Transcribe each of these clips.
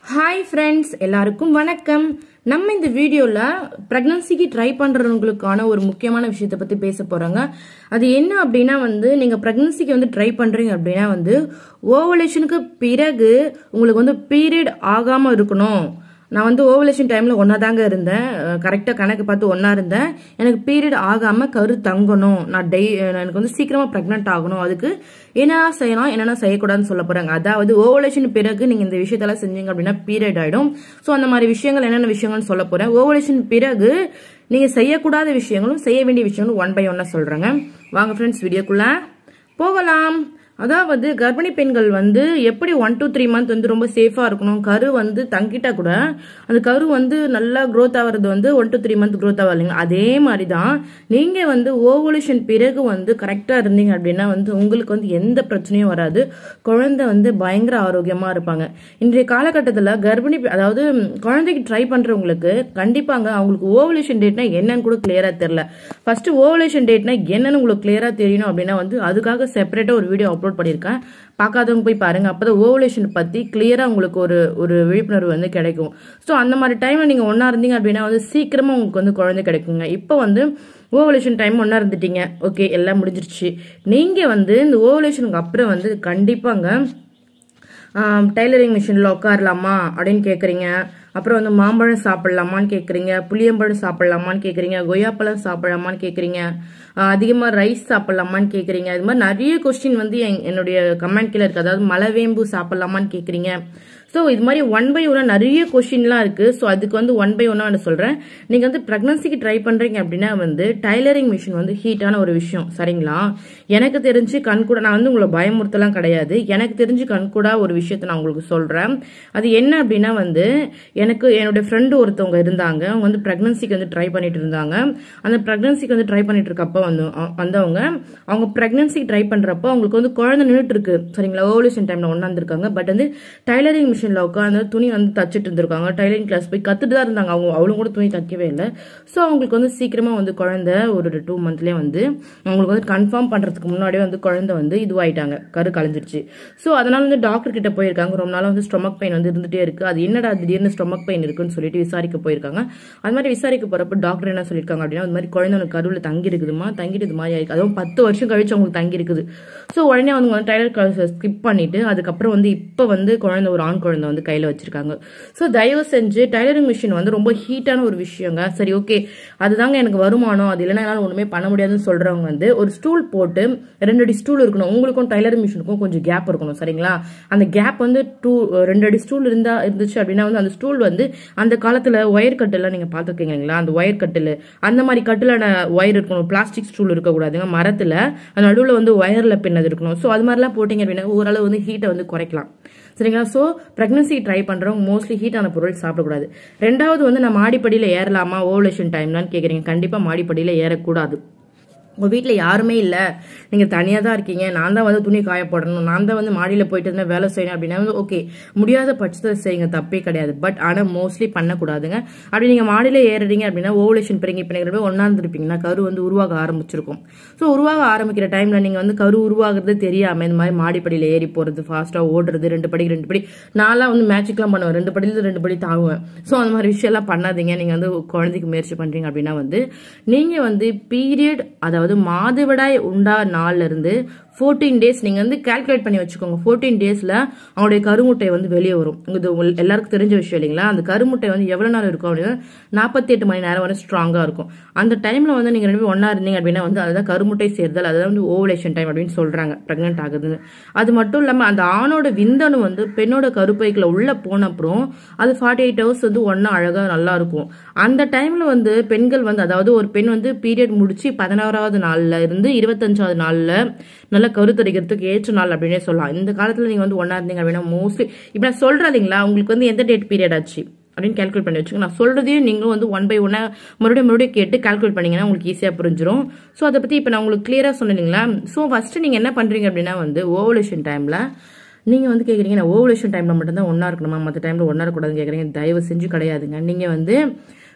hi friends எல்லாருக்கும் வணக்கம் நம்ம இந்த வீடியோவில் ப்ரெக்னன்சிக்கு ட்ரை பண்ணுறவங்களுக்கான ஒரு முக்கியமான விஷயத்தை பற்றி பேச போகிறாங்க அது என்ன அப்படின்னா வந்து நீங்கள் ப்ரெக்னன்சிக்கு வந்து ட்ரை பண்ணுறீங்க அப்படின்னா வந்து ஓவலேஷனுக்கு பிறகு உங்களுக்கு வந்து பீரியட் ஆகாமல் இருக்கணும் நான் வந்து ஓவலேஷன் டைமில் ஒன்றா தாங்க இருந்தேன் கரெக்டாக கணக்கு பார்த்து ஒன்றா இருந்தேன் எனக்கு பீரியட் ஆகாமல் கரு தங்கணும் நான் டெய் எனக்கு வந்து சீக்கிரமாக ப்ரெக்னென்ட் ஆகணும் அதுக்கு என்னென்ன செய்யலாம் என்னென்ன செய்யக்கூடாதுன்னு சொல்ல போகிறாங்க அதாவது ஓவலேஷன் பிறகு நீங்கள் இந்த விஷயத்தெல்லாம் செஞ்சீங்க அப்படின்னா பீரியட் ஆகிடும் ஸோ அந்த மாதிரி விஷயங்கள் என்னென்ன விஷயங்கள்னு சொல்ல போகிறேன் ஓவலேஷன் பிறகு நீங்கள் செய்யக்கூடாத விஷயங்களும் செய்ய வேண்டிய விஷயங்களும் ஒன் பை ஒன்னாக சொல்கிறேங்க வாங்க ஃப்ரெண்ட்ஸ் வீடியோக்குள்ளே போகலாம் அதாவது கர்ப்பிணி பெண்கள் வந்து எப்படி ஒன் டூ த்ரீ மந்த் வந்து ரொம்ப சேஃபாக இருக்கணும் கரு வந்து தங்கிட்டா கூட அந்த கரு வந்து நல்லா க்ரோத் ஆகிறது வந்து one two three month growth ஆகும் இல்லைங்களா அதே மாதிரி தான் நீங்கள் வந்து ஓவலேஷன் பிறகு வந்து கரெக்டாக இருந்தீங்க அப்படின்னா வந்து உங்களுக்கு வந்து எந்த பிரச்சனையும் வராது குழந்தை வந்து பயங்கர ஆரோக்கியமாக இருப்பாங்க இன்றைய காலகட்டத்தில் கர்ப்பிணி பெ- அதாவது குழந்தைக்கு ட்ரை பண்ணுறவங்களுக்கு கண்டிப்பாங்க அவங்களுக்கு ஓவலேஷன் டேட்னா என்னன்னு கூட கிளியராக தெரில ஃபர்ஸ்ட் ஓவலேஷன் டேட்னா என்னன்னு உங்களுக்கு கிளியராக தெரியணும் அப்படின்னா வந்து அதுக்காக செப்பரேட்டாக ஒரு வீடியோ அப்லோட் பண்ணியிருக்கேன் பார்க்காதவங்க போய் பாருங்க அப்பதான் ஓவலேஷன் பற்றி கிளியராக உங்களுக்கு ஒரு ஒரு விழிப்புணர்வு வந்து கிடைக்கும் ஸோ அந்த மாதிரி டைமில் நீங்கள் ஒன்றா இருந்தீங்க அப்படின்னா வந்து சீக்கிரமாக உங்களுக்கு வந்து குழந்தை கிடைக்குங்க இப்போ வந்து ஓவலேஷன் டைம் ஒன்றா இருந்துட்டீங்க ஓகே எல்லாம் முடிஞ்சிருச்சு நீங்கள் வந்து இந்த ஓவலேஷனுக்கு அப்புறம் வந்து கண்டிப்பாங்க டைலரிங் மிஷினில் உட்காரலாமா அப்படின்னு கேட்குறீங்க அப்புறம் வந்து மாம்பழம் சாப்பிடலாமான்னு கேட்குறீங்க புளியம்பழம் சாப்பிடலாமான்னு கேட்குறீங்க கொய்யாப்பழம் சாப்பிடலாமான்னு கேட்குறீங்க அதிகமாக ரைஸ் சாப்பிடலாமான்னு கேட்குறீங்க இது மாதிரி நிறைய கொஸ்டின் வந்து என் என்னுடைய கமெண்ட் கீழே இருக்குது அதாவது மலவேம்பு சாப்பிடலாமான்னு கேட்குறீங்க ஸோ இது மாதிரி ஒன் பை ஒன்னாக நிறைய கொஷின்லாம் இருக்குது ஸோ அதுக்கு வந்து ஒன் பை ஒன்னாக நான் சொல்கிறேன் நீங்கள் வந்து ப்ரெக்னன்சிக்கு ட்ரை பண்ணுறீங்க அப்படின்னா வந்து டைலரிங் மிஷின் வந்து ஹீட்டான ஒரு விஷயம் சரிங்களா எனக்கு தெரிஞ்சு கண்கூட நான் வந்து உங்களை பயமுறுத்தலாம் கிடையாது எனக்கு தெரிஞ்சு கண்கூடா ஒரு விஷயத்த நான் உங்களுக்கு சொல்கிறேன் அது என்ன அப்படின்னா வந்து எனக்கு என்னுடைய ஃப்ரெண்டு ஒருத்தவங்க இருந்தாங்க அவங்க வந்து ப்ரெக்னன்சிக்கு வந்து ட்ரை பண்ணிட்டு இருந்தாங்க அந்த ப்ரெக்னன்சிக்கு வந்து ட்ரை பண்ணிட்டு இருக்கப்போ வந்து அ- வந்தவங்க அவங்க ப்ரெக்னன்சிக்கு ட்ரை பண்ணுறப்போ அவங்களுக்கு வந்து குழந்தை நின்றுட்டு இருக்கு சரிங்களா ஓவலேஷன் டைமில் ஒன்றாந்துருக்காங்க பட் வந்து டைலரிங் மிஷினில் உட்காந்து துணி வந்து தச்சுட்டு இருந்திருக்காங்க டைலரிங் கிளாஸ் போய் கற்றுட்டு தான் இருந்தாங்க அவங்க அவளும் கூட துணி தைக்கவே இல்லை ஸோ அவங்களுக்கு வந்து சீக்கிரமாக வந்து குழந்தை ஒரு டூ மந்த்லேயே வந்து அவங்களுக்கு வந்து கன்ஃபார்ம் பண்ணுறதுக்கு முன்னாடியே வந்து குழந்தை வந்து இதுவாயிட்டாங்க கரு கலைஞ்சிருச்சு ஸோ அதனால வந்து டாக்டர் கிட்ட போயிருக்காங்க ரொம்ப நாளாக வந்து ஸ்டொமக் பெயின் வந்து இருந்துட்டே இருக்கு அது என்னடா திடீர்னு ஸ்டொமக் பெயின் இருக்குன்னு சொல்லிட்டு விசாரிக்க போயிருக்காங்க அது மாதிரி விசாரிக்க போறப்ப டாக்டர் என்ன சொல்லியிருக்காங்க அப்படின்னா அது மாதிரி குழந்தை உனக்கு கருவில் தங்கி இருக்குதுமா தங்கிட்டு இது மாதிரி ஆயிருக்கு அதுவும் பத்து வருஷம் கழிச்சு அவங்களுக்கு தங்கி இருக்குது ஸோ உடனே அவங்க வந்து டைலர் கிளாஸை ஸ்கிப் பண்ணிட்டு அதுக்கப்புறம் வந்து இப்போ வந்து குழந்தை ஒரு ஆண் குழந்தை வந்து கையில் வச்சிருக்காங்க ஸோ தயவு செஞ்சு டைலரிங் மிஷின் வந்து ரொம்ப ஹீட்டான ஒரு விஷயங்க சரி ஓகே அதுதாங்க எனக்கு வருமானம் அது இல்லைன்னா என்னால் ஒன்றுமே பண்ண முடியாதுன்னு சொல்றவங்க வந்து ஒரு ஸ்டூல் போட்டு ரெண்டு அடி ஸ்டூல் இருக்கணும் உங்களுக்கும் டைலரிங் மிஷினுக்கும் கொஞ்சம் கேப் இருக்கணும் சரிங்களா அந்த கேப் வந்து டூ ரெண்டு அடி ஸ்டூல் இருந்தா இருந்துச்சு அப்படின்னா வந்து அந்த ஸ்டூல் வந்து அந்த காலத்துல ஒயர் கட்டெல்லாம் நீங்க பார்த்துருக்கீங்களா அந்த ஒயர் கட்டில் அந்த மாதிரி கட்டிலான ஒயர் இருக்கணும் பிளாஸ்டிக் ஸ்டூல் இருக்கக்கூடாதுங்க மரத்துல அந்த நடுவில் வந்து ஒயர்ல பின்னது இருக்கணும் ஸோ அது மாதிரிலாம் போட்டிங்க அப்படின்னா ஓரளவு வந்து ஹீட்டை வந்து குறைக்கலாம் சரிங்களா ஸோ ப்ரெக்னன்சி ட்ரை பண்ணுறவங்க மோஸ்ட்லி ஹீட்டான பொருள் சாப்பிடக்கூடாது ரெண்டாவது வந்து நான் மாடிப்படியில் ஏறலாமா ஓவலேஷன் டைம்லான்னு கேட்குறீங்க கண்டிப்பாக மாடிப்படியில் ஏறக்கூடாது உங்கள் வீட்டில் யாருமே இல்லை நீங்கள் தனியாக தான் இருக்கீங்க நான் தான் வந்து துணி காய போடணும் நான் தான் வந்து மாடியில் போயிட்டு இருந்தால் வேலை செய்யணும் அப்படின்னா வந்து ஓகே முடியாத பட்சத்தில் செய்யுங்க தப்பே கிடையாது பட் ஆனால் மோஸ்ட்லி பண்ணக்கூடாதுங்க அப்படி நீங்கள் மாடியில் ஏறுறீங்க அப்படின்னா ஓவலேஷன் பிறகு இப்போ நீங்கள் ஒன்றா இருந்திருப்பீங்கன்னா கரு வந்து உருவாக ஆரம்பிச்சிருக்கும் ஸோ உருவாக ஆரம்பிக்கிற டைமில் நீங்கள் வந்து கரு உருவாகிறது தெரியாமல் இந்த மாதிரி மாடிப்படியில் ஏறி போகிறது ஃபாஸ்ட்டாக ஓடுறது ரெண்டு படி ரெண்டு படி நான்லாம் வந்து மேட்சிக்லாம் பண்ணுவேன் ரெண்டு படியில் ரெண்டு படி தாங்குவேன் ஸோ அந்த மாதிரி விஷயம்லாம் பண்ணாதீங்க நீங்கள் வந்து குழந்தைக்கு முயற்சி பண்ணுறீங்க அப்படின்னா வந்து நீங்கள் வந்து பீரியட் அதாவது மாதவிடாய் உண்டா நாள்ல இருந்து ஃபோர்டீன் டேஸ் நீங்கள் வந்து கால்குலேட் பண்ணி வச்சுக்கோங்க ஃபோர்டீன் டேஸில் அவங்களுடைய கருமுட்டை வந்து வெளியே வரும் இது உங்களுக்கு எல்லாருக்கும் தெரிஞ்ச விஷயம் இல்லைங்களா அந்த கருமுட்டை வந்து எவ்வளோ நேரம் இருக்கும் அப்படின்னா நாற்பத்தி எட்டு மணி நேரம் வரை ஸ்ட்ராங்காக இருக்கும் அந்த டைமில் வந்து நீங்கள் ரெண்டு பேரும் ஒன்றா இருந்தீங்க அப்படின்னா வந்து அதுதான் கருமுட்டை சேர்தல் அதுதான் வந்து ஓவலேஷன் டைம் அப்படின்னு சொல்கிறாங்க ப்ரெக்னென்ட் ஆகுதுன்னு அது மட்டும் இல்லாமல் அந்த ஆணோட விந்தணு வந்து பெண்ணோட கருப்பைக்குள்ள உள்ளே போன அப்புறம் அது ஃபார்ட்டி எயிட் ஹவர்ஸ் வந்து ஒன்றா அழகாக நல்லா இருக்கும் அந்த டைமில் வந்து பெண்கள் வந்து அதாவது ஒரு பெண் வந்து பீரியட் முடிச்சு பதினாறாவது நாளில் இருந்து இருபத்தஞ்சாவது நாளில் நல்லா கருத்தரிக்கிறதுக்கு ஏற்ற நாள் அப்படின்னே சொல்லலாம் இந்த காலத்தில் நீங்கள் வந்து ஒன்றா இருந்தீங்க அப்படின்னா மோஸ்ட்லி இப்போ நான் சொல்கிறேன் இல்லைங்களா உங்களுக்கு வந்து எந்த டேட் பீரியட் ஆச்சு அப்படின்னு கால்குலேட் பண்ணி வச்சுக்கோங்க நான் சொல்கிறதையும் நீங்களும் வந்து ஒன் பை ஒன்னாக மறுபடியும் மறுபடியும் கேட்டு கால்குலேட் பண்ணீங்கன்னா உங்களுக்கு ஈஸியாக புரிஞ்சிரும் ஸோ அதை பற்றி இப்போ நான் உங்களுக்கு கிளியராக சொன்னேன் இல்லைங்களா ஸோ ஃபஸ்ட்டு நீங்கள் என்ன பண்ணுறீங்க அப்படின்னா வந்து ஓவலேஷன் டைமில் நீங்கள் வந்து கேட்குறீங்க நான் ஓவலேஷன் டைமில் மட்டும்தான் ஒன்றா இருக்கணுமா மற்ற டைமில் ஒன்றா இருக்கக்கூடாதுன்னு கேட்குறீங்க தயவு செஞ்சு கிடையாதுங்க நீங்கள் வந்து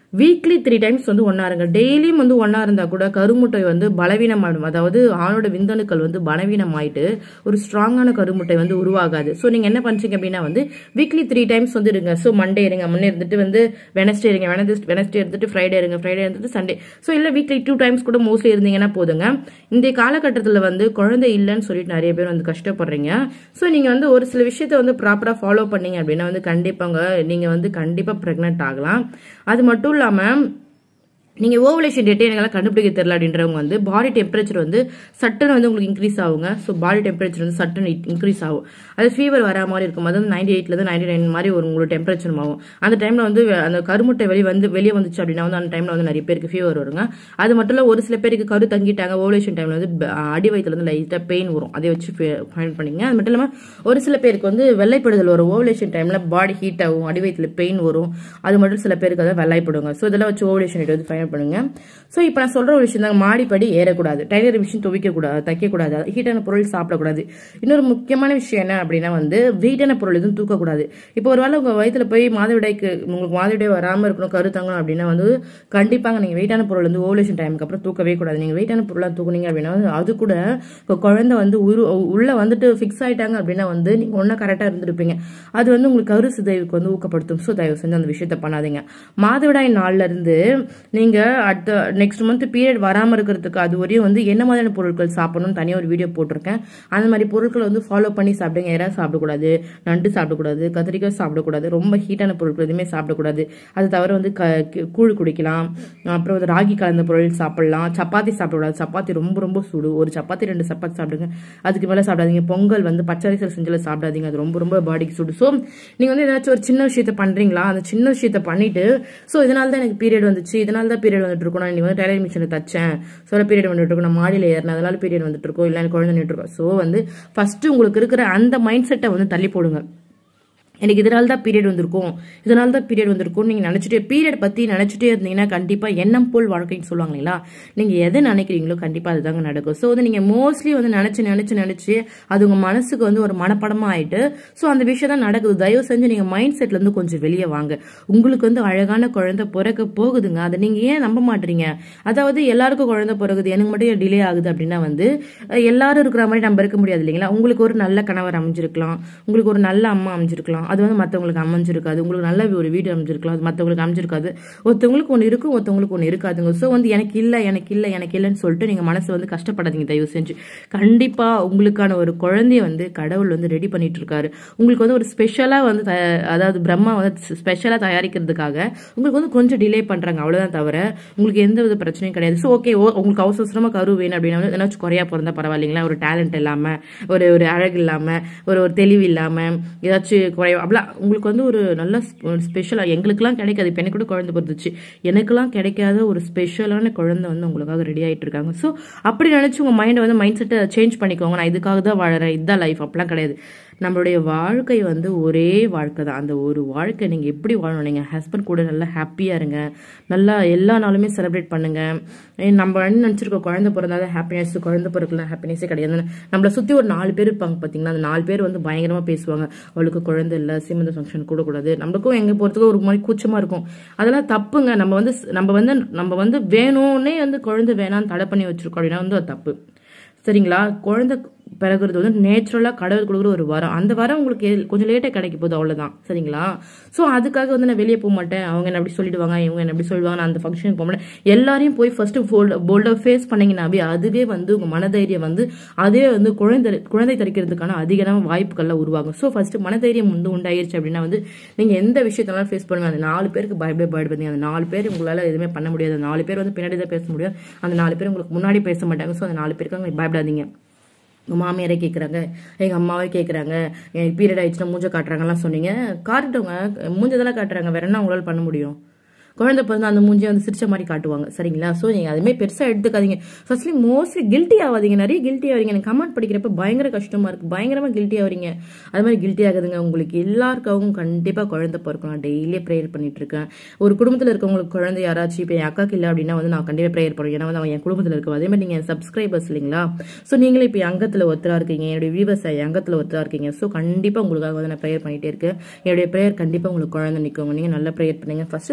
வீக்லி த்ரீ டைம்ஸ் வந்து ஒன்றா இருங்க டெய்லியும் வந்து ஒன்றா இருந்தால் கூட கருமுட்டை வந்து பலவீனமாயிடும் அதாவது ஆணோட விந்தணுக்கள் வந்து பலவீனமாயிட்டு ஒரு ஸ்ட்ராங்கான கருமுட்டை வந்து உருவாகாது ஸோ நீங்கள் என்ன பண்ணுறீங்க அப்படின்னா வந்து வீக்லி த்ரீ டைம்ஸ் வந்து இருங்க ஸோ மண்டே இருங்க முன்னே இருந்துட்டு வந்து வெனஸ்டே இருங்க வெனஸ்டே வெனஸ்டே இருந்துட்டு ஃப்ரைடே இருங்க ஃப்ரைடே இருந்துட்டு சண்டே ஸோ இல்லை வீக்லி டூ டைம்ஸ் கூட மோஸ்ட்லி இருந்தீங்கன்னா போதுங்க இந்த காலகட்டத்தில் வந்து குழந்தை இல்லைன்னு சொல்லிட்டு நிறைய பேர் வந்து கஷ்டப்படுறீங்க ஸோ நீங்கள் வந்து ஒரு சில விஷயத்த வந்து ப்ராப்பராக ஃபாலோ பண்ணீங்க அப்படின்னா வந்து கண்டிப்பாங்க நீங்கள் வந்து கண்டிப்பாக ப்ரெக்னென்ட் ஆகலாம் அது மட்டும் இல்லாமல் நீங்கள் ஓவலேஷன் டேட்டே எங்களால் கண்டுபிடிக்க தெரியல அப்படின்றவங்க வந்து பாடி டெம்பரேச்சர் வந்து சட்டுன்னு வந்து உங்களுக்கு இன்க்ரீஸ் ஆகுங்க ஸோ பாடி டெம்பரேச்சர் வந்து சட்டுன்னு இன்க்ரீஸ் ஆகும் அது ஃபீவர் வரா மாதிரி இருக்கும் அதாவது நைன்டி எயிட்லேருந்து நைன்டி நைன் மாதிரி ஒரு உங்களுக்கு டெம்பரேச்சர் ஆகும் அந்த டைமில் வந்து அந்த கருமுட்டை வெளியே வந்து வெளியே வந்துச்சு அப்படின்னா வந்து அந்த டைமில் வந்து நிறைய பேருக்கு ஃபீவர் வருங்க அது மட்டும் இல்லை ஒரு சில பேருக்கு கரு தங்கிட்டாங்க ஓவலேஷன் டைமில் வந்து ப- அடி வயிற்றுல வந்து லைட்டாக பெயின் வரும் அதை வச்சு ஃபைண்ட் பண்ணிங்க அது மட்டும் இல்லாமல் ஒரு சில பேருக்கு வந்து வெள்ளைப்படுதல் வரும் ஓவலேஷன் டைமில் பாடி ஹீட் ஆகும் அடி வயிற்றுல பெயின் வரும் அது மட்டும் சில பேருக்கு அதை வெள்ளைப்படுங்க ஸோ இதெல்லாம் வச்சு ஓவலேஷன் ரேட் வந்து ஃபைண்ட் பண்ணுங்க ஸோ இப்போ நான் சொல்ற ஒரு விஷயம் தான் மாடிப்படி ஏறக்கூடாது டைலர் மிஷின் துவைக்கக்கூடாது தைக்கக்கூடாது ஹீட்டான பொருள் சாப்பிடக்கூடாது இன்னொரு முக்கியமான விஷயம் என்ன அப்படின்னா வந்து வெயிட்டான பொருள் எதுவும் தூக்கக்கூடாது இப்போ ஒரு வேளை உங்கள் வயித்துல போய் மாதவிடாய்க்கு உங்களுக்கு மாதவிடாய் வராமல் இருக்கணும் கரு தங்கணும் அப்படின்னா வந்து கண்டிப்பாக நீங்கள் வெயிட்டான பொருள் வந்து ஓவலேஷன் டைமுக்கு அப்புறம் தூக்கவே கூடாது நீங்கள் வெயிட்டான பொருளாக தூக்குனீங்க அப்படின்னா வந்து அது கூட இப்போ குழந்தை வந்து உரு உள்ள வந்துட்டு ஃபிக்ஸ் ஆயிட்டாங்க அப்படின்னா வந்து நீங்கள் ஒன்றா கரெக்டாக இருந்திருப்பீங்க அது வந்து உங்களுக்கு கரு சிதைவுக்கு வந்து ஊக்கப்படுத்தும் ஸோ தயவு செஞ்சு அந்த விஷயத்த பண்ணாதீங்க மாதவிடாய் நாள்ல இருந்து நீங்க அடுத்த நெக்ஸ்ட் மந்த் பீரியட் வராம இருக்கிறதுக்கு அது வரையும் வந்து என்ன மாதிரியான பொருட்கள் சாப்பிடணும்னு தனியாக ஒரு வீடியோ போட்டிருக்கேன் அந்த மாதிரி பொருட்களை வந்து ஃபாலோ பண்ணி சாப்பிடுங்க இறா சாப்பிடக்கூடாது நண்டு சாப்பிடக்கூடாது கத்திரிக்காய் சாப்பிடக்கூடாது ரொம்ப ஹீட்டான பொருட்கள் எதுவுமே சாப்பிடக்கூடாது அது தவிர வந்து க கி- கூழ் குடிக்கலாம் அப்புறம் வந்து ராகி கலந்த பொருள் சாப்பிடலாம் சப்பாத்தி சாப்பிடக்கூடாது சப்பாத்தி ரொம்ப ரொம்ப சூடு ஒரு சப்பாத்தி ரெண்டு சப்பாத்தி சாப்பிடுங்க அதுக்கு மேலே சாப்பிடாதீங்க பொங்கல் வந்து பச்சரிசல் செஞ்சல சாப்பிடாதீங்க அது ரொம்ப ரொம்ப பாடிக்கு சூடு ஸோ நீங்கள் வந்து ஏதாச்சும் ஒரு சின்ன விஷயத்த பண்ணுறீங்களா அந்த சின்ன விஷயத்த பண்ணிட்டு ஸோ இதனால தான் எனக்கு பீரியட் வந்துச்சு இதனால தான் பீரியட் வந்துட்டு இருக்கும் நான் நீ வந்து டெய்லரிங் மிஷினில் தச்சேன் ஸோ பீரியட் வந்துட்டு இருக்கும் நான் மாடியில் ஏறினேன் அதனால பீரியட் வந்துட்டு இருக்கும் இல்லை எனக்கு குழந்தை நின்று இருக்கும் ஸோ வந்து ஃபர்ஸ்ட் உங்களுக்கு இருக்கிற அந்த மைண்ட் செட்டை வந்து தள்ளி போடுங்க எனக்கு இதனால தான் பீரியட் வந்திருக்கும் இதனால தான் பீரியட் வந்திருக்கும் நீங்கள் நினச்சிட்டே பீரியட் பற்றி நினச்சிட்டே இருந்தீங்கன்னா கண்டிப்பாக எண்ணம் போல் வாழ்க்கைன்னு சொல்லுவாங்க இல்லைங்களா நீங்கள் எதை நினைக்கிறீங்களோ கண்டிப்பாக அதுதாங்க நடக்கும் ஸோ வந்து நீங்கள் மோஸ்ட்லி வந்து நினச்சி நினச்சி நினச்சி அது உங்கள் மனசுக்கு வந்து ஒரு மனப்படமாக ஆயிட்டு ஸோ அந்த விஷயம் தான் நடக்குது தயவு செஞ்சு நீங்கள் மைண்ட் செட்லேருந்து கொஞ்சம் வெளியே வாங்க உங்களுக்கு வந்து அழகான குழந்தை பிறக்க போகுதுங்க அதை நீங்கள் ஏன் நம்ப மாட்டீங்க அதாவது எல்லாருக்கும் குழந்தை பிறகுது எனக்கு மட்டும் ஏன் டிலே ஆகுது அப்படின்னா வந்து அஹ், எல்லாரும் இருக்கிற மாதிரி நம்ம இருக்க முடியாது இல்லைங்களா உங்களுக்கு ஒரு நல்ல கணவர் அமைஞ்சிருக்கலாம் உங்களுக்கு ஒரு நல்ல அம்மா அமைஞ்சிருக்கலாம் அது வந்து மற்றவங்களுக்கு அமைஞ்சிருக்காது உங்களுக்கு நல்ல ஒரு வீடு அமைஞ்சிருக்கலாம் அது மற்றவங்களுக்கு அமைஞ்சிருக்காது ஒருத்தவங்களுக்கு ஒன்று இருக்கும் ஒருத்தவங்களுக்கு ஒன்று இருக்காதுங்க ஸோ வந்து எனக்கு இல்லை எனக்கு இல்லை எனக்கு இல்லைன்னு சொல்லிட்டு நீங்கள் மனசு வந்து கஷ்டப்படாதீங்க தயவு செஞ்சு கண்டிப்பாக உங்களுக்கான ஒரு குழந்தைய வந்து கடவுள் வந்து ரெடி பண்ணிட்டு இருக்காரு உங்களுக்கு வந்து ஒரு ஸ்பெஷலாக வந்து த- அதாவது பிரம்மா வந்து ஸ்பெஷலாக தயாரிக்கிறதுக்காக உங்களுக்கு வந்து கொஞ்சம் டிலே பண்ணுறாங்க அவ்வளோதான் தவிர உங்களுக்கு எந்த வித பிரச்சனையும் கிடையாது ஸோ ஓகே உங்களுக்கு அவசர அவசரமாக கரு வேணும் அப்படின்னா வந்து ஏதாச்சும் குறையா பிறந்தா பரவாயில்லைங்களா ஒரு டேலண்ட் இல்லாமல் ஒரு ஒரு அழகு இல்லாமல் ஒரு ஒரு தெளிவு இல்லாமல் ஏதாச்சும் குறைய அப்படிலாம் உங்களுக்கு வந்து ஒரு நல்ல ஸ்பெஷலாக எங்களுக்கெல்லாம் கிடைக்காது இப்போ எனக்கு கூட குழந்தை பிறந்துச்சு எனக்கெல்லாம் கிடைக்காத ஒரு ஸ்பெஷலான குழந்தை வந்து உங்களுக்காக ரெடி ஆயிட்டு இருக்காங்க ஸோ அப்படி நினச்சி உங்கள் மைண்டை வந்து மைண்ட் செட்டை சேஞ்ச் பண்ணிக்கோங்க நான் இதுக்காக தான் வாழறேன் இதுதான் லைஃப் அப்படிலாம் கிடையாது நம்மளுடைய வாழ்க்கை வந்து ஒரே வாழ்க்கை தான் அந்த ஒரு வாழ்க்கை நீங்கள் எப்படி வாழணும் நீங்கள் ஹஸ்பண்ட் கூட நல்லா ஹாப்பியாக இருங்க நல்லா எல்லா நாளுமே செலிப்ரேட் பண்ணுங்க ஏன் நம்ம என்ன நினச்சிருக்கோம் குழந்தை பிறந்தாதான் ஹாப்பினஸ் குழந்தை பிறக்கலாம் ஹாப்பினஸே கிடையாது நம்மளை சுற்றி ஒரு நாலு பேர் இருப்பாங்க பார்த்தீங்களா அந்த நாலு பேர் வந்து பயங்கரமாக பேசுவாங்க அவளுக்கு குழந்தை இல்லை சீமந்த ஃபங்க்ஷன் கூட கூடாது நம்மளுக்கும் எங்கே போகிறதுக்கும் ஒரு மாதிரி கூச்சமாக இருக்கும் அதெல்லாம் தப்புங்க நம்ம வந்து நம்ம வந்து நம்ம வந்து வேணும்னே வந்து குழந்தை வேணாம்னு தடை பண்ணி வச்சிருக்கோம் அப்படின்னா வந்து அது தப்பு சரிங்களா குழந்தை பிறகுறது வந்து நேச்சுரலாக கடவுள் கொடுக்குற ஒரு வரம் அந்த வரம் உங்களுக்கு எ- கொஞ்சம் லேட்டாக கிடைக்க போகுது அவ்வளோதான் சரிங்களா ஸோ அதுக்காக வந்து நான் வெளியே போக மாட்டேன் அவங்க என்ன அப்படி சொல்லிடுவாங்க இவங்க என்ன அப்படி சொல்லுவாங்க நான் அந்த ஃபங்க்ஷனுக்கு போக மாட்டேன் எல்லாரையும் போய் ஃபர்ஸ்ட் போல்டாக ஃபேஸ் பண்ணீங்கன்னாவே அதுவே வந்து உங்கள் மனதைரியம் வந்து அதே வந்து குழந்தை குழந்தை தரிக்கிறதுக்கான அதிகமான வாய்ப்புகள்லாம் உருவாகும் ஸோ ஃபர்ஸ்ட் மனதைரியம் வந்து உண்டாயிருச்சு அப்படின்னா வந்து நீங்கள் எந்த விஷயத்தெல்லாம் ஃபேஸ் பண்ணுங்க அந்த நாலு பேருக்கு பயப்பே பயப்படுவீங்க அந்த நாலு பேர் உங்களால் எதுவுமே பண்ண முடியாது அந்த நாலு பேர் வந்து பின்னாடி தான் பேச முடியும் அந்த நாலு பேர் உங்களுக்கு முன்னாடி பேச மாட்டாங்க ஸோ அந்த நாலு பேருக்கு நீங்க பயப்படாதீங்க உங்கள் மாமியாரே கேட்குறாங்க எங்கள் அம்மாவே கேட்குறாங்க எனக்கு பீரியட் ஆயிடுச்சுன்னா மூஞ்ச காட்டுறாங்கலாம் சொன்னீங்க காட்டுட்டவங்க மூஞ்சதெல்லாம் காட்டுறாங்க வேற என்ன உங்களால் பண்ண முடியும் குழந்தை பிறந்து அந்த மூஞ்சியை வந்து சிரிச்ச மாதிரி காட்டுவாங்க சரிங்களா ஸோ நீங்கள் அதுமே பெருசாக எடுத்துக்காதீங்க ஃபர்ஸ்ட்லி மோஸ்ட்லி கில்ட்டி ஆகாதீங்க நிறைய கில்ட்டி ஆவீங்க எனக்கு கமெண்ட் படிக்கிறப்ப பயங்கர கஷ்டமாக இருக்குது பயங்கரமாக கில்ட்டி ஆவறீங்க அது மாதிரி கில்ட்டி ஆகுதுங்க உங்களுக்கு எல்லாருக்காகவும் கண்டிப்பாக குழந்தை பிறக்கும் நான் டெய்லியே ப்ரேயர் பண்ணிட்டு இருக்கேன் ஒரு குடும்பத்தில் இருக்கவங்களுக்கு குழந்தை யாராச்சும் இப்போ என் அக்காக்கு இல்லை அப்படின்னா வந்து நான் கண்டிப்பாக ப்ரேயர் பண்ணுவேன் ஏன்னா வந்து அவன் என் குடும்பத்தில் இருக்கும் அதே மாதிரி நீங்கள் சப்ஸ்கிரைபர்ஸ் இல்லைங்களா ஸோ நீங்களே இப்போ அங்கத்தில் ஒருத்தராக இருக்கீங்க என்னுடைய வியூவர்ஸ் அங்கத்தில் ஒருத்தராக இருக்கீங்க ஸோ கண்டிப்பாக உங்களுக்காக வந்து நான் ப்ரேயர் பண்ணிகிட்டே இருக்கேன் என்னுடைய ப்ரேயர் கண்டிப்பாக உங்களுக்கு குழந்தை நிற்கும் நீங்கள் நல்ல ப்ரேயர் பண்ணுங்க ஃபர்ஸ்ட் சாந்தமா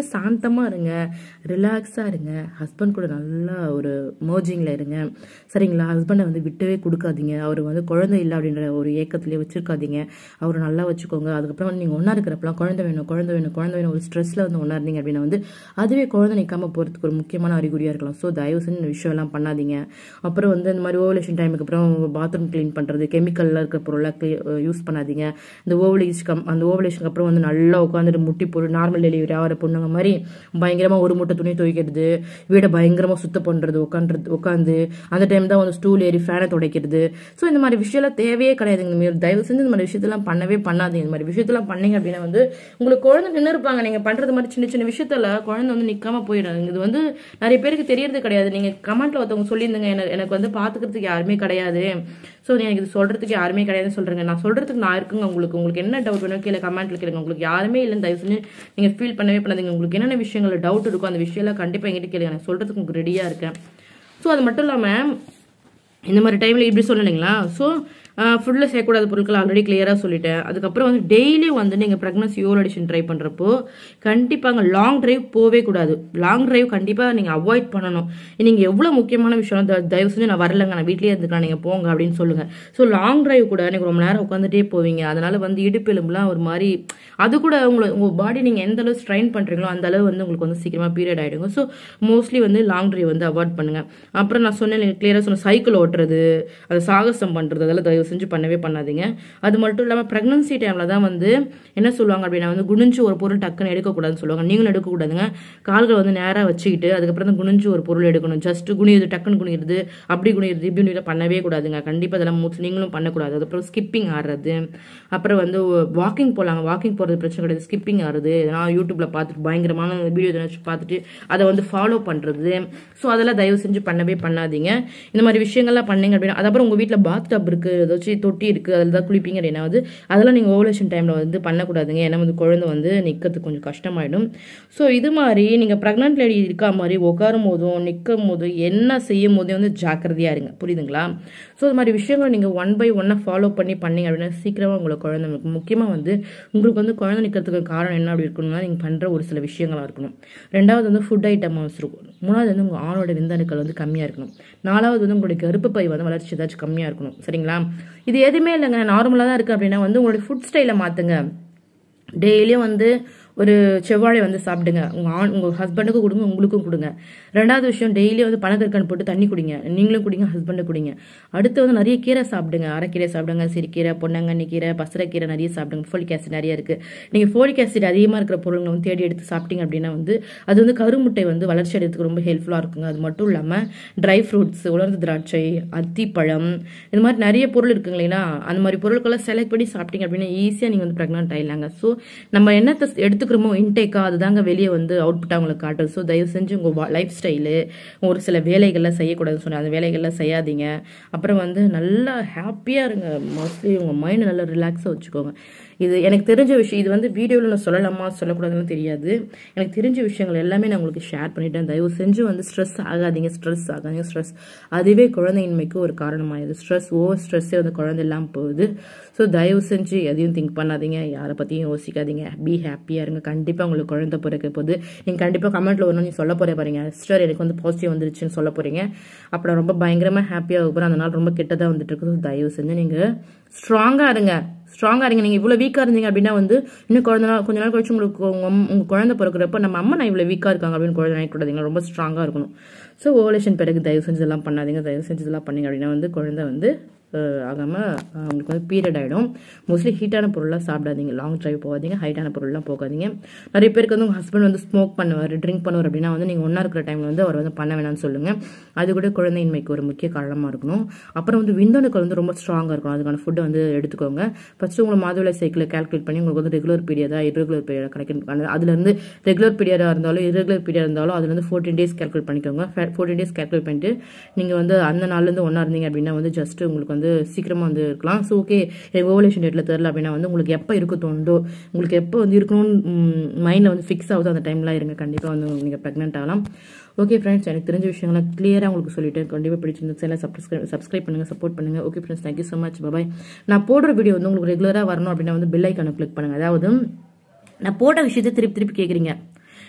சாந்தமாக இருங்க ரிலாக்ஸாக இருங்க ஹஸ்பண்ட் கூட நல்லா ஒரு மோஜிங்கில் இருங்க சரிங்களா ஹஸ்பண்டை வந்து விட்டவே கொடுக்காதீங்க அவர் வந்து குழந்தை இல்லை அப்படின்ற ஒரு ஏக்கத்திலே வச்சிருக்காதீங்க அவரை நல்லா வச்சுக்கோங்க அதுக்கப்புறம் வந்து நீங்கள் ஒன்றா இருக்கிறப்பலாம் குழந்தை வேணும் குழந்தை வேணும் குழந்தை வேணும் ஒரு ஸ்ட்ரெஸ்ஸில் வந்து ஒன்றா இருந்தீங்க அப்படின்னா வந்து அதுவே குழந்தை நிற்காம போகிறதுக்கு ஒரு முக்கியமான அறிகுறியாக இருக்கலாம் ஸோ தயவு செஞ்சு இந்த விஷயம் எல்லாம் பண்ணாதீங்க அப்புறம் வந்து இந்த மாதிரி ஓவலேஷன் டைமுக்கு அப்புறம் பாத்ரூம் க்ளீன் பண்ணுறது கெமிக்கல்லாம் இருக்கிற பொருளை யூஸ் பண்ணாதீங்க இந்த ஓவலேஜ் கம் அந்த ஓவலேஷனுக்கு அப்புறம் வந்து நல்லா உட்காந்துட்டு முட்டி போட்டு நார்மல் டெலிவரி ஆகிற பொண்ணுங்க மாதிரி பயங்கரமாக ஒரு மூட்டை துணி துவைக்கிறது வீடை பயங்கரமாக சுத்தம் பண்ணுறது உட்காந்துறது உட்காந்து அந்த டைம் தான் வந்து ஸ்டூல் ஏறி ஃபேனை துடைக்கிறது ஸோ இந்த மாதிரி விஷயம்லாம் தேவையே கிடையாதுங்க మీరు தயவு செஞ்சு இந்த மாதிரி விஷயத்தெல்லாம் பண்ணவே பண்ணாதீங்க இந்த மாதிரி விஷயத்தெல்லாம் பண்ணீங்க அப்படின்னா வந்து உங்களுக்கு குழந்தை நின்று இருப்பாங்க நீங்கள் பண்ணுறது மாதிரி சின்ன சின்ன விஷயத்துல குழந்தை வந்து நிற்காம போயிடாது இது வந்து நிறைய பேருக்கு தெரியறது கிடையாது நீங்கள் கமெண்ட்ல ஒருத்தவங்க சொல்லியிருந்தீங்க எனக்கு எனக்கு வந்து பார்த்துக்கிறதுக்கு யாருமே கிடையாது ஸோ எனக்கு இது சொல்றதுக்கு யாருமே கிடையாதுன்னு சொல்றேங்க நான் சொல்றதுக்கு நான் இருக்குங்க உங்களுக்கு உங்களுக்கு என்ன டவுட் வேணும் கீழே கமெண்ட்ல கேளுங்க உங்களுக்கு யாருமே இல்லைன்னு தயவு செஞ்சு நீங்கள் ஃபீல் பண்ணவே பண்ணாதீங்க உங்களுக்கு என்னென்ன விஷயங்கள் டவுட் இருக்கோ அந்த விஷயம்லாம் கண்டிப்பாக எங்கிட்ட கேளுங்க நான் சொல்றதுக்கு உங்களுக்கு ரெடியாக இருக்கேன் ஸோ அது மட்டும் இல்லாமல் இந்த மாதிரி டைமில் இப்படி சொல்லலைங்களா ஸோ ஃபுட்டில் செய்யக்கூடாத பொருட்கள் ஆல்ரெடி கிளியராக சொல்லிட்டேன் அதுக்கப்புறம் வந்து டெய்லி வந்து நீங்கள் ப்ரெக்னன்சி ஓல் அடிஷன் ட்ரை பண்ணுறப்போ கண்டிப்பாங்க லாங் டிரைவ் போவே கூடாது லாங் டிரைவ் கண்டிப்பாக நீங்கள் அவாய்ட் பண்ணணும் நீங்கள் எவ்வளோ முக்கியமான விஷயம் த- தயவு செஞ்சு நான் வரலங்க நான் வீட்லேயே இருந்துக்கலாம் நீங்கள் போங்க அப்படின்னு சொல்லுங்கள் ஸோ லாங் டிரைவ் கூட நீங்கள் ரொம்ப நேரம் உட்காந்துட்டே போவீங்க அதனால வந்து இடுப்பு எலும்புலாம் ஒரு மாதிரி அது கூட உங்களை உங்கள் பாடி நீங்கள் எந்த அளவு ஸ்ட்ரைன் பண்ணுறீங்களோ அந்த அளவு வந்து உங்களுக்கு வந்து சீக்கிரமாக பீரியட் ஆகிடுங்க ஸோ மோஸ்ட்லி வந்து லாங் டிரைவ் வந்து அவாய்ட் பண்ணுங்க அப்புறம் நான் சொன்னேன் கிளியராக சொன்ன சைக்கிள் ஓட்டுறது அது சாகசம் பண்ணுறது அதெல்லாம் தயவு செஞ்சு பண்ணவே பண்ணாதீங்க அது மட்டும் இல்லாமல் ப்ரெக்னன்சி டைமில் தான் வந்து என்ன சொல்லுவாங்க அப்படின்னா வந்து குனிஞ்சு ஒரு பொருள் டக்குன்னு எடுக்கக்கூடாதுன்னு சொல்லுவாங்க நீங்களும் எடுக்கக்கூடாதுங்க கால்களை வந்து நேராக வச்சுக்கிட்டு அதுக்கப்புறம் தான் குனிஞ்சு ஒரு பொருள் எடுக்கணும் ஜஸ்ட் குனியுது டக்குன்னு குனியுது அப்படி குனியுது இப்படி குனியுது பண்ணவே கூடாதுங்க கண்டிப்பாக அதெல்லாம் மூச்சு நீங்களும் பண்ணக்கூடாது அதுக்கப்புறம் ஸ்கிப்பிங் ஆடுறது அப்புறம் வந்து வாக்கிங் போகலாங்க வாக்கிங் போகிறது பிரச்சனை கிடையாது ஸ்கிப்பிங் ஆடுறது இதெல்லாம் யூடியூப்ல பார்த்துட்டு பயங்கரமான வீடியோ எதாச்சும் பார்த்துட்டு அதை வந்து ஃபாலோ பண்ணுறது ஸோ அதெல்லாம் தயவு செஞ்சு பண்ணவே பண்ணாதீங்க இந்த மாதிரி விஷயங்கள்லாம் பண்ணீங்க அப்படின்னா அதுக்கப்புறம் உங்கள் வீட்டில் பாத் டப் இருக்குது ஏதாச்சும் தொட்டி இருக்குது அதில் தான் குளிப்பீங்க அப்படின்னா வந்து அதெல்லாம் நீங்கள் ஓவலேஷன் டைமில் வந்து பண்ணக்கூடாதுங்க ஏன்னா வந்து குழந்தை வந்து நிற்கிறதுக்கு கொஞ்சம் கஷ்டமாயிடும் ஸோ இது மாதிரி நீங்கள் ப்ரெக்னென்ட் லேடி இருக்கா மாதிரி உட்காரும் போதும் நிற்கும் போதும் என்ன செய்யும் போதே வந்து ஜாக்கிரதையாக இருங்க புரியுதுங்களா ஸோ இது மாதிரி விஷயங்களை நீங்கள் ஒன் பை ஒன்னாக ஃபாலோ பண்ணி பண்ணீங்க அப்படின்னா சீக்கிரமாக உங்களுக்கு குழந்தை இருக்கும் முக்கியமாக வந்து உங்களுக்கு வந்து குழந்தை நிற்கிறதுக்கு காரணம் என்ன அப்படி இருக்கணும்னா நீங்கள் பண்ணுற ஒரு சில விஷயங்களாக இருக்கணும் ரெண்டாவது வந்து ஃபுட் ஐட்டம் இருக்கும் மூணாவது வந்து உங்கள் ஆணோட விந்தணுக்கள் வந்து கம்மியாக இருக்கணும் நாலாவது வந்து உங்களுடைய கருப்பு பை வந்து வளர்ச்சி ஏதாச்சும் கம்மியாக இருக்கணும் சரிங்களா இது எதுவுமே இல்லைங்க நார்மலாக தான் இருக்குது அப்படின்னா வந்து உங்களுடைய ஃபுட் ஸ்டைலை மாற்றுங்க டெய்லியும் வந்து ஒரு செவ்வாழை வந்து சாப்பிடுங்க உங்கள் ஆண் உங்கள் ஹஸ்பண்டுக்கும் கொடுங்க உங்களுக்கும் கொடுங்க ரெண்டாவது விஷயம் டெய்லி வந்து பனக்கற்கண்டு போட்டு தண்ணி குடிங்க நீங்களும் குடிங்க ஹஸ்பண்டு குடிங்க அடுத்து வந்து நிறைய கீரை சாப்பிடுங்க அரைக்கீரை சாப்பிடுங்க சிறுக்கீரை பொன்னங்கண்ணி கீரை பசரக்கீரை நிறைய சாப்பிடுங்க ஃபோலிக் ஆசிட் நிறைய இருக்குது நீங்கள் ஃபோலிக் ஆசிட் அதிகமாக இருக்கிற பொருள்களை வந்து தேடி எடுத்து சாப்பிட்டீங்க அப்படின்னா வந்து அது வந்து கருமுட்டை வந்து வளர்ச்சி அடைறதுக்கு ரொம்ப ஹெல்ப்ஃபுல்லாக இருக்குங்க அது மட்டும் இல்லாமல் ட்ரை ஃப்ரூட்ஸ் உலர்ந்த திராட்சை அத்திப்பழம் இது மாதிரி நிறைய பொருள் இருக்குங்க இல்லைங்களா அந்த மாதிரி பொருட்களை செலக்ட் பண்ணி சாப்பிட்டீங்க அப்படின்னா ஈஸியாக நீங்கள் வந்து ப்ரெக்னென்ட் ஆயிடலாங்க ஸோ நம்ம என்னத்தை எடுத்துக்கிறோமோ இன்டேக்கா அதுதாங்க வெளியே வந்து அவுட்புட்டாக உங்களுக்கு காட்டுது ஸோ தயவு செஞ்சு உங்கள் லைஃப் ஸ்டைலு ஒரு சில வேலைகள்லாம் செய்யக்கூடாதுன்னு சொன்னேன் அந்த வேலைகள்லாம் செய்யாதீங்க அப்புறம் வந்து நல்லா ஹாப்பியாக இருங்க மோஸ்ட்லி உங்கள் மைண்ட் நல்லா ரிலாக்ஸாக வச்சுக்கோங்க இது எனக்கு தெரிஞ்ச விஷயம் இது வந்து வீடியோவில் நான் சொல்லலாமா சொல்லக்கூடாதுன்னு தெரியாது எனக்கு தெரிஞ்ச விஷயங்கள் எல்லாமே நான் உங்களுக்கு ஷேர் பண்ணிட்டேன் தயவு செஞ்சு வந்து ஸ்ட்ரெஸ் ஆகாதீங்க ஸ்ட்ரெஸ் ஆகாதீங்க ஸ்ட்ரெஸ் அதுவே குழந்தையின்மைக்கு ஒரு காரணமாயிடுது ஸ்ட்ரெஸ் ஓவர் ஸ்ட்ரெஸ்ஸே வந்து குழந்தை இல்லாமல் போகுது ஸோ தயவு செஞ்சு எதையும் திங்க் பண்ணாதீங்க யாரை பற்றியும் யோசிக்காதீங்க பி ஹாப்பியாக இருங்க கண்டிப்பாக உங்களுக்கு குழந்தை பிறக்க போது நீங்கள் கண்டிப்பாக கமெண்ட்டில் ஒன்று நீ சொல்ல போகிறே பாருங்க சிஸ்டர் எனக்கு வந்து பாசிட்டிவ் வந்துருச்சுன்னு சொல்ல போகிறீங்க அப்புறம் ரொம்ப பயங்கரமாக ஹாப்பியாக போகிறேன் அந்த நாள் ரொம்ப கெட்டதாக வந்துட்டு இருக்கு So, தயவு செஞ்சு நீங்கள் ஸ்ட்ராங்காக இருங்க ஸ்ட்ராங்காக இருங்க நீங்கள் இவ்வளோ வீக்காக இருந்தீங்க அப்படின்னா வந்து இன்னும் குழந்தை நாள் கொஞ்ச நாள் கழிச்சு உங்களுக்கு உங்கள் உங்கள் குழந்தை பிறக்கிறப்ப நம்ம அம்மா நான் இவ்வளோ வீக்காக இருக்காங்க அப்படின்னு குழந்தை நினைக்கூடாதீங்க ரொம்ப ஸ்ட்ராங்காக இருக்கணும் ஸோ ஓவலேஷன் பிறகு தயவு செஞ்சு இதெல்லாம் பண்ணாதீங்க தயவு செஞ்சு இதெல்லாம் பண்ணீங்க அப்படின்னா வந்து குழந்தை வந்து ஆகாமல் அவங்களுக்கு வந்து பீரியட் ஆகிடும் மோஸ்ட்லி ஹீட்டான பொருள்லாம் சாப்பிடாதீங்க லாங் டிரைவ் போகாதீங்க ஹைட்டான பொருள்லாம் போகாதீங்க நிறைய பேருக்கு வந்து உங்கள் ஹஸ்பண்ட் வந்து ஸ்மோக் பண்ணுவார் ட்ரிங்க் பண்ணுவார் அப்படின்னா வந்து நீங்கள் ஒன்றா இருக்கிற டைமில் வந்து அவர் வந்து பண்ண வேணாம்னு சொல்லுங்கள் அது கூட குழந்தையின்மைக்கு ஒரு முக்கிய காரணமாக இருக்கணும் அப்புறம் வந்து விந்தணுக்கள் வந்து ரொம்ப ஸ்ட்ராங்காக இருக்கணும் அதுக்கான ஃபுட்டை வந்து எடுத்துக்கோங்க ஃபஸ்ட்டு உங்களை மாதவிலை சைக்கிளை கால்குலேட் பண்ணி உங்களுக்கு வந்து ரெகுலர் பீரியடா irregular பீரியட் கிடைக்கும் அதுலேருந்து ரெகுலர் பீரியடாக இருந்தாலும் irregular பீரியட் இருந்தாலும் அதுலேருந்து ஃபோர்டீன் டேஸ் கால்குலேட் பண்ணிக்கோங்க ஃபோர்டீன் டேஸ் கால்குலேட் பண்ணிட்டு நீங்கள் வந்து அந்த நாள்லேருந்து ஒன்றா இருந்தீங்க அப்படின்னா வந்து ஜஸ்ட் உங்களுக்கு வந்து சீக்கிரமாக வந்து இருக்கலாம் ஸோ ஓகே எனக்கு ஓவலேஷன் டேட்டில் தெரில அப்படின்னா வந்து உங்களுக்கு எப்போ இருக்க தோணுதோ உங்களுக்கு எப்போ வந்து இருக்கணும்னு மைண்டில் வந்து ஃபிக்ஸ் ஆகுதோ அந்த டைம்லாம் இருங்க கண்டிப்பாக வந்து நீங்கள் ப்ரெக்னென்ட் ஆகலாம் ஓகே ஃப்ரெண்ட்ஸ் எனக்கு தெரிஞ்ச விஷயங்களை கிளியராக உங்களுக்கு சொல்லிட்டேன் கண்டிப்பாக பிடிச்சிருந்து சேனல் சப்ஸ்கிரைப் சப்ஸ்கிரைப் பண்ணுங்கள் சப்போர்ட் பண்ணுங்கள் okay friends thank you so much bye நான் போடுற வீடியோ வந்து உங்களுக்கு ரெகுலராக வரணும் அப்படின்னா வந்து பெல் ஐக்கானை கிளிக் பண்ணுங்கள் அதாவது நான் போட்ட விஷயத்தை திருப்பி திருப்பி கேட்குறீங்க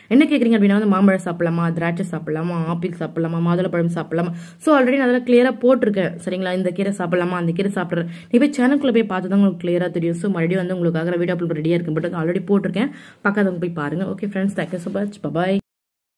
என்ன கேட்குறீங்க அப்படின்னா வந்து மாம்பழம் சாப்பிடலாமா திராட்சை சாப்பிடலாமா ஆப்பிள் சாப்பிடலாமா மாதுளப்பழம் சாப்பிடலாமா ஸோ ஆல்ரெடி நான் அதில் கிளியராக போட்டிருக்கேன் சரிங்களா இந்த கீரை சாப்பிடலாமா அந்த கீரை சாப்பிட்றேன் நீ போய் சேனலுக்குள்ள போய் பார்த்து தான் உங்களுக்கு கிளியராக தெரியும் ஸோ மறுபடியும் வந்து உங்களுக்காக வீடியோ அப்லோட் ரெடியாக இருக்கும் பட் ஆல்ரெடி போட்டிருக்கேன் பக்கத்துல போய் பாருங்க okay friends thank you so much பாய்